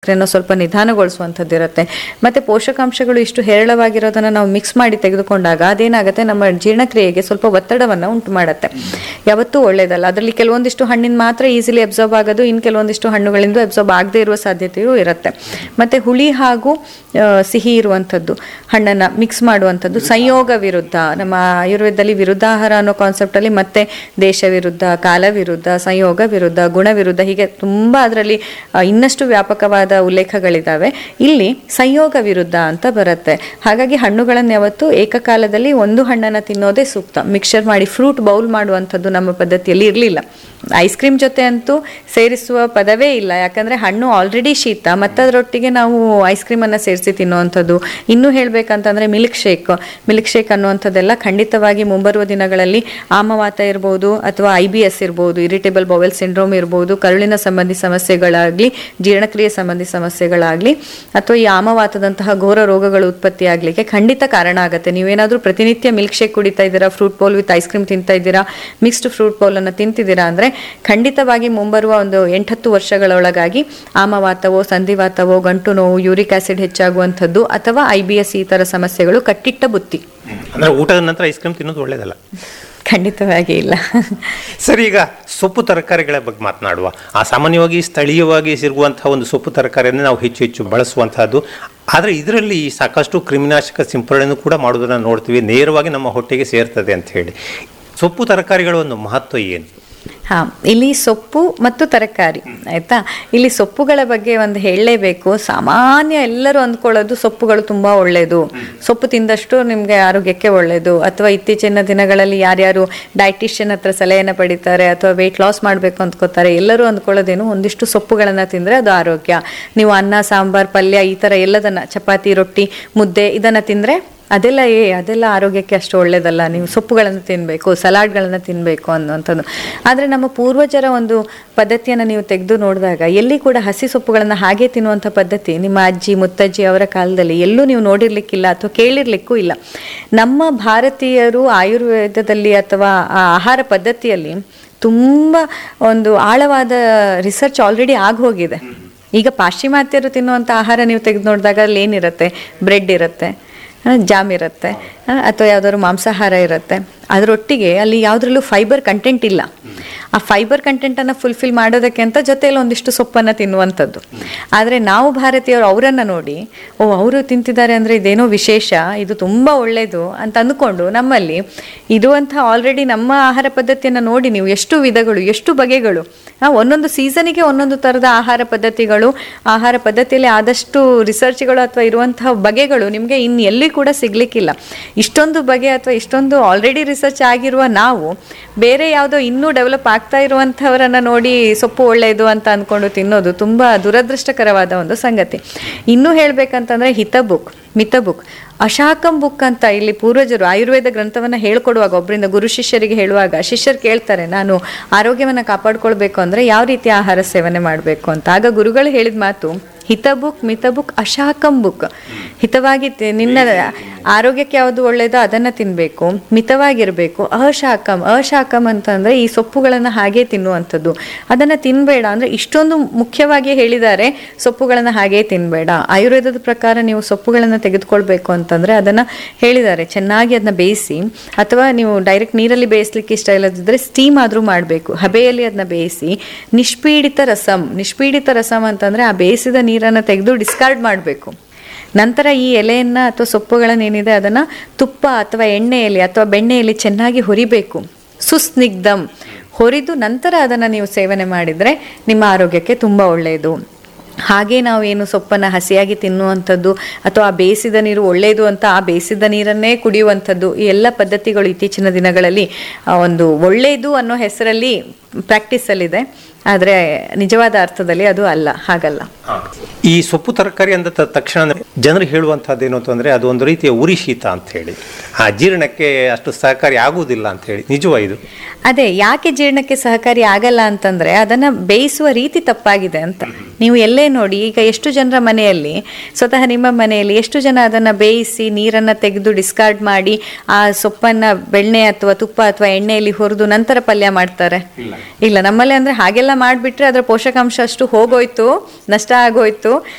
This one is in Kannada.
ಪ್ರಕ್ರಿಯೆಯನ್ನು ಸ್ವಲ್ಪ ನಿಧಾನಗೊಳಿಸುವಂಥದ್ದು ಇರುತ್ತೆ ಮತ್ತು ಪೋಷಕಾಂಶಗಳು ಇಷ್ಟು ಹೇರಳವಾಗಿರೋದನ್ನು ನಾವು ಮಿಕ್ಸ್ ಮಾಡಿ ತೆಗೆದುಕೊಂಡಾಗ ಅದೇನಾಗುತ್ತೆ ನಮ್ಮ ಜೀರ್ಣಕ್ರಿಯೆಗೆ ಸ್ವಲ್ಪ ಒತ್ತಡವನ್ನು ಉಂಟು ಮಾಡುತ್ತೆ ಯಾವತ್ತೂ ಒಳ್ಳೆಯದಲ್ಲ ಅದರಲ್ಲಿ ಕೆಲವೊಂದಿಷ್ಟು ಹಣ್ಣಿನ ಮಾತ್ರ ಈಸಿಲಿ ಅಬ್ಸಾರ್ಬ್ ಆಗೋದು ಇನ್ನು ಕೆಲವೊಂದಿಷ್ಟು ಹಣ್ಣುಗಳಿಂದ ಅಬ್ಸಾರ್ಬ್ ಆಗದೇ ಇರುವ ಸಾಧ್ಯತೆಯೂ ಇರುತ್ತೆ ಮತ್ತು ಹುಳಿ ಹಾಗೂ ಆ, ಸಿಹಿ ಇರುವಂಥದ್ದು ಹಣ್ಣನ್ನು ಮಿಕ್ಸ್ ಮಾಡುವಂಥದ್ದು ಸಂಯೋಗ ವಿರುದ್ಧ ನಮ್ಮ ಆಯುರ್ವೇದದಲ್ಲಿ ವಿರುದ್ಧಾಹಾರ ಅನ್ನೋ ಕಾನ್ಸೆಪ್ಟಲ್ಲಿ ಮತ್ತೆ ದೇಶ ವಿರುದ್ಧ ಕಾಲ ವಿರುದ್ಧ ಸಂಯೋಗ ವಿರುದ್ಧ ಗುಣ ವಿರುದ್ಧ ಹೀಗೆ ತುಂಬ ಅದರಲ್ಲಿ ಇನ್ನಷ್ಟು ವ್ಯಾಪಕವಾದ ಉಲ್ಲೇಖಗಳಿದ್ದಾವೆ ಇಲ್ಲಿ ಸಂಯೋಗ ವಿರುದ್ಧ ಅಂತ ಬರುತ್ತೆ ಹಾಗಾಗಿ ಹಣ್ಣುಗಳನ್ನು ಯಾವತ್ತು ಏಕಕಾಲದಲ್ಲಿ ಒಂದು ಹಣ್ಣನ್ನು ತಿನ್ನೋದೇ ಸೂಕ್ತ ಮಿಕ್ಸರ್ ಮಾಡಿ ಫ್ರೂಟ್ ಬೌಲ್ ಮಾಡುವಂಥದ್ದು ನಮ್ಮ ಪದ್ಧತಿಯಲ್ಲಿ ಇರಲಿಲ್ಲ ಐಸ್ ಕ್ರೀಮ್ ಜೊತೆ ಅಂತೂ ಸೇರಿಸುವ ಪದವೇ ಇಲ್ಲ ಯಾಕಂದರೆ ಹಣ್ಣು ಆಲ್ರೆಡಿ ಶೀತ ಮತ್ತದರೊಟ್ಟಿಗೆ ನಾವು ಐಸ್ ಕ್ರೀಮನ್ನು ಸೇರಿಸಿ ತಿನ್ನುವಂಥದ್ದು ಇನ್ನೂ ಹೇಳಬೇಕಂತಂದರೆ ಮಿಲ್ಕ್ ಶೇಕ್ ಮಿಲ್ಕ್ ಶೇಕ್ ಅನ್ನುವಂಥದ್ದೆಲ್ಲ ಖಂಡಿತವಾಗಿ ಮುಂಬರುವ ದಿನಗಳಲ್ಲಿ ಆಮವಾತ ಇರ್ಬೋದು ಅಥವಾ ಐ ಬಿ ಎಸ್ ಇರ್ಬೋದು ಇರಿಟೇಬಲ್ ಬೊವೆಲ್ ಸಿಂಡ್ರೋಮ್ ಇರ್ಬೋದು ಕರುಳಿನ ಸಂಬಂಧಿ ಸಮಸ್ಯೆಗಳಾಗಲಿ ಜೀರ್ಣಕ್ರಿಯೆ ಸಂಬಂಧಿ ಸಮಸ್ಯೆಗಳಾಗಲಿ ಅಥವಾ ಈ ಆಮವಾತದಂತಹ ಘೋರ ರೋಗಗಳು ಉತ್ಪತ್ತಿ ಆಗಲಿಕ್ಕೆ ಖಂಡಿತ ಕಾರಣ ಆಗುತ್ತೆ ನೀವೇನಾದರೂ ಪ್ರತಿನಿತ್ಯ ಮಿಲ್ಕ್ ಶೇಕ್ ಕುಡಿತಾ ಇದ್ದೀರಾ fruit bowl with ice cream ತಿಂತಾ ಇದ್ದೀರಾ ಮಿಕ್ಸ್ಡ್ ಫ್ರೂಟ್ ಬೌಲನ್ನು ತಿಂತಿದ್ದೀರಾ ಅಂದರೆ ಖಂಡಿತವಾಗಿ ಮುಂಬರುವ ಒಂದು ಎಂಟತ್ತು ವರ್ಷಗಳೊಳಗಾಗಿ ಆಮವಾತವೋ ಸಂಧಿವಾತವೋ ಗಂಟು ನೋವು ಯೂರಿಕ್ ಆಸಿಡ್ ಹೆಚ್ಚಾಗುವಂಥದ್ದು ಅಥವಾ ಐ ಬಿ ಎಸ್ ಈ ಥರ ಸಮಸ್ಯೆಗಳು ಕಟ್ಟಿಟ್ಟ ಬುತ್ತಿ ಅಂದ್ರೆ ಊಟದ ನಂತರ ಐಸ್ ಕ್ರೀಮ್ ತಿನ್ನೋದು ಒಳ್ಳೇದಲ್ಲ ಖಂಡಿತವಾಗಿ ಇಲ್ಲ ಸರಿ ಈಗ ಸೊಪ್ಪು ತರಕಾರಿಗಳ ಬಗ್ಗೆ ಮಾತನಾಡುವ ಆ ಸಾಮಾನ್ಯವಾಗಿ ಸ್ಥಳೀಯವಾಗಿ ಸಿಗುವಂತಹ ಒಂದು ಸೊಪ್ಪು ತರಕಾರಿಯನ್ನು ನಾವು ಹೆಚ್ಚು ಹೆಚ್ಚು ಬಳಸುವಂತಹದ್ದು ಆದರೆ ಇದರಲ್ಲಿ ಸಾಕಷ್ಟು ಕ್ರಿಮಿನಾಶಕ ಸಿಂಪರಣೆಯನ್ನು ಕೂಡ ಮಾಡೋದನ್ನು ನೋಡ್ತೀವಿ ನೇರವಾಗಿ ನಮ್ಮ ಹೊಟ್ಟೆಗೆ ಸೇರ್ತದೆ ಅಂತ ಹೇಳಿ ಸೊಪ್ಪು ತರಕಾರಿಗಳ ಒಂದು ಮಹತ್ವ ಏನು ಹಾ ಇಲ್ಲಿ ಸೊಪ್ಪು ಮತ್ತು ತರಕಾರಿ ಆಯ್ತಾ ಇಲ್ಲಿ ಸೊಪ್ಪುಗಳ ಬಗ್ಗೆ ಒಂದು ಹೇಳಲೇಬೇಕು ಸಾಮಾನ್ಯ ಎಲ್ಲರೂ ಅಂದ್ಕೊಳ್ಳೋದು ಸೊಪ್ಪುಗಳು ತುಂಬಾ ಒಳ್ಳೆಯದು ಸೊಪ್ಪು ತಿಂದಷ್ಟು ನಿಮಗೆ ಆರೋಗ್ಯಕ್ಕೆ ಒಳ್ಳೆಯದು ಅಥವಾ ಇತ್ತೀಚಿನ ದಿನಗಳಲ್ಲಿ ಯಾರ್ಯಾರು ಡೈಟಿಷಿಯನ್ ಹತ್ರ ಸಲಹೆಯನ್ನು ಪಡಿತಾರೆ ಅಥವಾ ವೆಯ್ಟ್ ಲಾಸ್ ಮಾಡಬೇಕು ಅಂದ್ಕೋತಾರೆ ಎಲ್ಲರೂ ಅಂದ್ಕೊಳ್ಳೋದೇನು ಒಂದಿಷ್ಟು ಸೊಪ್ಪುಗಳನ್ನು ತಿಂದರೆ ಅದು ಆರೋಗ್ಯ ನೀವು ಅನ್ನ ಸಾಂಬಾರ್ ಪಲ್ಯ ಈ ಥರ ಎಲ್ಲದನ್ನ ಚಪಾತಿ ರೊಟ್ಟಿ ಮುದ್ದೆ ಇದನ್ನು ತಿಂದರೆ ಅದೆಲ್ಲ ಏ ಅದೆಲ್ಲ ಆರೋಗ್ಯಕ್ಕೆ ಅಷ್ಟು ಒಳ್ಳೇದಲ್ಲ ನೀವು ಸೊಪ್ಪುಗಳನ್ನು ತಿನ್ನಬೇಕು ಸಲಾಡ್ಗಳನ್ನು ತಿನ್ನಬೇಕು ಅನ್ನುವಂಥದ್ದು ಆದರೆ ನಮ್ಮ ಪೂರ್ವಜರ ಒಂದು ಪದ್ಧತಿಯನ್ನು ನೀವು ತೆಗೆದು ನೋಡಿದಾಗ ಎಲ್ಲಿ ಕೂಡ ಹಸಿ ಸೊಪ್ಪುಗಳನ್ನು ಹಾಗೆ ತಿನ್ನುವಂಥ ಪದ್ಧತಿ ನಿಮ್ಮ ಅಜ್ಜಿ ಮುತ್ತಜ್ಜಿ ಅವರ ಕಾಲದಲ್ಲಿ ಎಲ್ಲೂ ನೀವು ನೋಡಿರ್ಲಿಕ್ಕಿಲ್ಲ ಅಥವಾ ಕೇಳಿರ್ಲಿಕ್ಕೂ ಇಲ್ಲ ನಮ್ಮ ಭಾರತೀಯರು ಆಯುರ್ವೇದದಲ್ಲಿ ಅಥವಾ ಆ ಆಹಾರ ಪದ್ಧತಿಯಲ್ಲಿ ತುಂಬ ಒಂದು ಆಳವಾದ ರಿಸರ್ಚ್ ಆಲ್ರೆಡಿ ಆಗೋಗಿದೆ ಈಗ ಪಾಶ್ಚಿಮಾತ್ಯರು ತಿನ್ನುವಂಥ ಆಹಾರ ನೀವು ತೆಗೆದು ನೋಡಿದಾಗ ಅಲ್ಲಿ ಏನಿರುತ್ತೆ ಬ್ರೆಡ್ ಇರುತ್ತೆ ಆ, ಜಾಮ್ ಇರುತ್ತೆ ಆ, ಅಥವಾ ಯಾವ್ದಾದ್ರು ಮಾಂಸಾಹಾರ ಇರುತ್ತೆ ಅದರೊಟ್ಟಿಗೆ ಅಲ್ಲಿ ಯಾವುದ್ರಲ್ಲೂ ಫೈಬರ್ ಕಂಟೆಂಟ್ ಇಲ್ಲ ಆ ಫೈಬರ್ ಕಂಟೆಂಟನ್ನು ಫುಲ್ಫಿಲ್ ಮಾಡೋದಕ್ಕೆ ಅಂತ ಜೊತೆಯಲ್ಲಿ ಒಂದಿಷ್ಟು ಸೊಪ್ಪನ್ನು ತಿನ್ನುವಂಥದ್ದು ಆದರೆ ನಾವು ಭಾರತೀಯರು ಅವರನ್ನು ನೋಡಿ ಓ ಅವರು ತಿಂತಿದ್ದಾರೆ ಅಂದರೆ ಇದೇನೋ ವಿಶೇಷ ಇದು ತುಂಬ ಒಳ್ಳೆಯದು ಅಂತ ಅಂದ್ಕೊಂಡು ನಮ್ಮಲ್ಲಿ ಇರುವಂಥ ಆಲ್ರೆಡಿ ನಮ್ಮ ಆಹಾರ ಪದ್ಧತಿಯನ್ನು ನೋಡಿ ನೀವು ಎಷ್ಟು ವಿಧಗಳು ಎಷ್ಟು ಬಗೆಗಳು ಆ, ಒಂದೊಂದು ಸೀಸನಿಗೆ ಒಂದೊಂದು ಥರದ ಆಹಾರ ಪದ್ಧತಿಗಳು ಆಹಾರ ಪದ್ಧತಿಯಲ್ಲಿ ಆದಷ್ಟು ರಿಸರ್ಚ್ಗಳು ಅಥವಾ ಇರುವಂತಹ ಬಗೆಗಳು ನಿಮಗೆ ಇನ್ನು ಎಲ್ಲಿ ಕೂಡ ಸಿಗ್ಲಿಕ್ಕಿಲ್ಲ ಇಷ್ಟೊಂದು ಬಗೆ ಅಥವಾ ಇಷ್ಟೊಂದು ಆಲ್ರೆಡಿ ರಿಸರ್ಚ್ ಆಗಿರುವ ನಾವು ಬೇರೆ ಯಾವುದೋ ಇನ್ನೂ ಡೆವಲಪ್ ಆಗ್ತಾ ಇರುವಂಥವರನ್ನ ನೋಡಿ ಸೊಪ್ಪು ಒಳ್ಳೆಯದು ಅಂತ ಅಂದ್ಕೊಂಡು ತಿನ್ನೋದು ತುಂಬ ದುರದೃಷ್ಟಕರವಾದ ಒಂದು ಸಂಗತಿ ಇನ್ನೂ ಹೇಳಬೇಕಂತಂದ್ರೆ ಹಿತ ಬುಕ್ ಮಿತ ಬುಕ್ ಅಶಾಕಂ ಬುಕ್ ಅಂತ ಇಲ್ಲಿ ಪೂರ್ವಜರು ಆಯುರ್ವೇದ ಗ್ರಂಥವನ್ನು ಹೇಳ್ಕೊಡುವಾಗ ಒಬ್ಬರಿಂದ ಗುರು ಶಿಷ್ಯರಿಗೆ ಹೇಳುವಾಗ ಶಿಷ್ಯರು ಕೇಳ್ತಾರೆ ನಾನು ಆರೋಗ್ಯವನ್ನು ಕಾಪಾಡ್ಕೊಳ್ಬೇಕು ಅಂದರೆ ಯಾವ ರೀತಿ ಆಹಾರ ಸೇವನೆ ಮಾಡಬೇಕು ಅಂತ ಆಗ ಗುರುಗಳು ಹೇಳಿದ ಮಾತು ಹಿತ ಬುಕ್ ಮಿತ ಬುಕ್ ಅಶಾಕಂ ಬುಕ್ ಹಿತವಾಗಿ ತಿ- ನಿನ್ನ ಆರೋಗ್ಯಕ್ಕೆ ಯಾವುದು ಒಳ್ಳೆಯದೋ ಅದನ್ನು ತಿನ್ನಬೇಕು ಮಿತವಾಗಿರಬೇಕು ಅಶಾಕಂ ಅಶಾಕಂ ಅಂತಂದರೆ ಈ ಸೊಪ್ಪುಗಳನ್ನು ಹಾಗೆ ತಿನ್ನುವಂಥದ್ದು ಅದನ್ನು ತಿನ್ನಬೇಡ ಅಂದರೆ ಇಷ್ಟೊಂದು ಮುಖ್ಯವಾಗಿ ಹೇಳಿದ್ದಾರೆ ಸೊಪ್ಪುಗಳನ್ನು ಹಾಗೆ ತಿನ್ನಬೇಡ ಆಯುರ್ವೇದದ ಪ್ರಕಾರ ನೀವು ಸೊಪ್ಪುಗಳನ್ನು ತೆಗೆದುಕೊಳ್ಬೇಕು ಅಂತಂದರೆ ಅದನ್ನು ಹೇಳಿದ್ದಾರೆ ಚೆನ್ನಾಗಿ ಅದನ್ನ ಬೇಯಿಸಿ ಅಥವಾ ನೀವು ಡೈರೆಕ್ಟ್ ನೀರಲ್ಲಿ ಬೇಯಿಸ್ಲಿಕ್ಕೆ ಇಷ್ಟ ಇಲ್ಲದಿದ್ದರೆ ಸ್ಟೀಮ್ ಆದರೂ ಮಾಡಬೇಕು ಹಬೆಯಲ್ಲಿ ಅದನ್ನ ಬೇಯಿಸಿ ನಿಷ್ಪೀಡಿತ ರಸಂ ನಿಷ್ಪೀಡಿತ ರಸಂ ಅಂತಂದರೆ ಆ ಬೇಯಿಸಿದ ನೀರನ್ನು ತೆಗೆದು ಡಿಸ್ಕಾರ್ಡ್ ಮಾಡಬೇಕು ನಂತರ ಈ ಎಲೆಯನ್ನು ಅಥವಾ ಸೊಪ್ಪುಗಳನ್ನು ಏನಿದೆ ಅದನ್ನು ತುಪ್ಪ ಅಥವಾ ಎಣ್ಣೆಯಲ್ಲಿ ಅಥವಾ ಬೆಣ್ಣೆಯಲ್ಲಿ ಚೆನ್ನಾಗಿ ಹುರಿಬೇಕು ಸುಸ್ನಿಗ್ಧಂ ಹುರಿದು ನಂತರ ಅದನ್ನು ನೀವು ಸೇವನೆ ಮಾಡಿದರೆ ನಿಮ್ಮ ಆರೋಗ್ಯಕ್ಕೆ ತುಂಬ ಒಳ್ಳೆಯದು ಹಾಗೆ ನಾವು ಏನು ಸೊಪ್ಪನ್ನು ಹಸಿಯಾಗಿ ತಿನ್ನುವಂಥದ್ದು ಅಥವಾ ಆ ಬೇಯಿಸಿದ ನೀರು ಒಳ್ಳೆಯದು ಅಂತ ಆ ಬೇಯಿಸಿದ ನೀರನ್ನೇ ಕುಡಿಯುವಂಥದ್ದು ಈ ಎಲ್ಲ ಪದ್ಧತಿಗಳು ಇತ್ತೀಚಿನ ದಿನಗಳಲ್ಲಿ ಆ, ಒಂದು ಒಳ್ಳೆಯದು ಅನ್ನೋ ಹೆಸರಲ್ಲಿ ಪ್ರಾಕ್ಟೀಸಲ್ಲಿದೆ ಆದರೆ ನಿಜವಾದ ಅರ್ಥದಲ್ಲಿ ಅದು ಅಲ್ಲ ಹಾಗಲ್ಲ ಈ ಸೊಪ್ಪು ತರಕಾರಿ ಅಂದ ತ- ತಕ್ಷಣ ಜನರು ಹೇಳುವಂತಹದ್ದು ಏನು ಅಂತಂದ್ರೆ ಅದು ಒಂದು ರೀತಿಯ ಉರಿ ಶೀತ ಅಂತ ಹೇಳಿ ಆ ಜೀರ್ಣಕ್ಕೆ ಅಷ್ಟು ಸಹಕಾರಿ ಆಗುವುದಿಲ್ಲ ಅಂತ ಹೇಳಿ ನಿಜವಾ ಇದು ಅದೇ ಯಾಕೆ ಜೀರ್ಣಕ್ಕೆ ಸಹಕಾರಿ ಆಗಲ್ಲ ಅಂತಂದ್ರೆ ಅದನ್ನ ಬೇಯಿಸುವ ರೀತಿ ತಪ್ಪಾಗಿದೆ ಅಂತ ನೀವು ಎಲ್ಲೇ ನೋಡಿ ಈಗ ಎಷ್ಟು ಜನರ ಮನೆಯಲ್ಲಿ ಸ್ವತಃ ನಿಮ್ಮ ಮನೆಯಲ್ಲಿ ಎಷ್ಟು ಜನ ಅದನ್ನ ಬೇಯಿಸಿ ನೀರನ್ನ ತೆಗೆದು ಡಿಸ್ಕಾರ್ಡ್ ಮಾಡಿ ಆ ಸೊಪ್ಪನ್ನ ಬೆಣ್ಣೆ ಅಥವಾ ತುಪ್ಪ ಅಥವಾ ಎಣ್ಣೆಯಲ್ಲಿ ಹುರಿದು ನಂತರ ಪಲ್ಯ ಮಾಡ್ತಾರೆ ಇಲ್ಲ ನಮ್ಮಲ್ಲಿ ಅಂದ್ರೆ ಹಾಗೆಲ್ಲ ಮಾಡಿಬಿಟ್ರೆ ಅದರ ಪೋಷಕಾಂಶ ಅಷ್ಟು ಹೋಗೋಯ್ತು ನಷ್ಟ ಆಗೋಯ್ತು